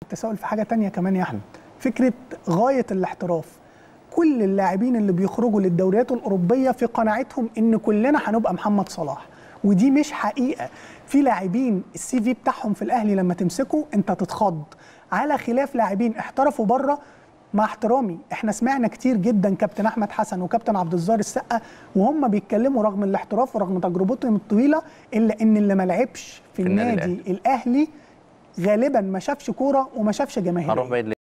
التساؤل في حاجه تانية كمان يا احمد فكره غايه الاحتراف كل اللاعبين اللي بيخرجوا للدوريات الاوروبيه في قناعتهم ان كلنا هنبقى محمد صلاح ودي مش حقيقه في لاعبين السي في بتاعهم في الاهلي لما تمسكه انت تتخض على خلاف لاعبين احترفوا بره مع احترامي احنا سمعنا كتير جدا كابتن احمد حسن وكابتن عبد الظاهر السقا وهم بيتكلموا رغم الاحتراف ورغم تجربتهم الطويله الا ان اللي ما لعبش في, في النادي النادي الاهلي غالبا ما شافش كوره وما شافش جماهير هنروح بعيد